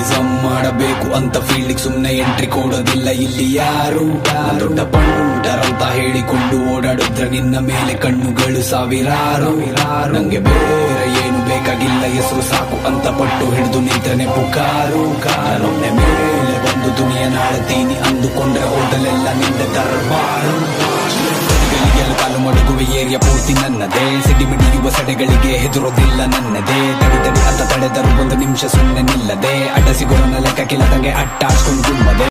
realism ಮಾಡಬೇಕು ಅಂತ field ಸುಮ್ನೆ ಎಂಟ್ರಿ ಕೊಡೋದಿಲ್ಲ ಇಲ್ಲಿ ಯಾರು ನಾನ್ ದೊಡ್ಡ ಪಂಡರ್ ಅಂತ ಹೇಳಿಕೊಂಡು ಓಡಾಡಿದ್ರೆ ನಿನ್ನ ಮೇಲೆ ಕಣ್ಣುಗಳು ಸಾವಿರಾರು ನಂಗೆ ಬೇರೆ ಏನು ಬೇಕಾಗಿಲ್ಲ ಹೆಸರು ಸಾಕು ಅಂತ ಪಟ್ಟು ಹಿಡಿದು ನಿಂತನೆ ಪುಕಾರು ಕಾರೊಮ್ಮೆ ಮೇಲೆ ಬಂದು ದುನಿಯ ನಾಳತೀನಿ ಅಂದುಕೊಂಡ್ರೆ ಹೋದಲೆಲ್ಲ ನಿಂದ ದರ್ಬಾರು ಸೆಡೆಗಳಿಗೆಲ್ಲ ಕಾಲು ಮಡಗುವ ಏರಿಯಾ ಪೂರ್ತಿ ನನ್ನದೇ ಸಿಡಿ ಮಿಡಿಯುವ ಸಡೆಗಳಿಗೆ ಹೆದರೋದಿಲ್ಲ ನನ್ನದೇ ತಡಿ ತಡಿ ಅಂತ ತಡೆದರು ಒಂದು ನಿಮಿಷ ಸುಮ್ಮನೆ ನಿಲ್ಲದೆ ಅಡ್ಡ ಸಿಗೋನ ಲೆಕ್ಕ ಕಿಲ್ಲದಂಗೆ ಅಟ್ಟಾಡ್ಕೊಂಡು ಗುಮ್ಮದೆ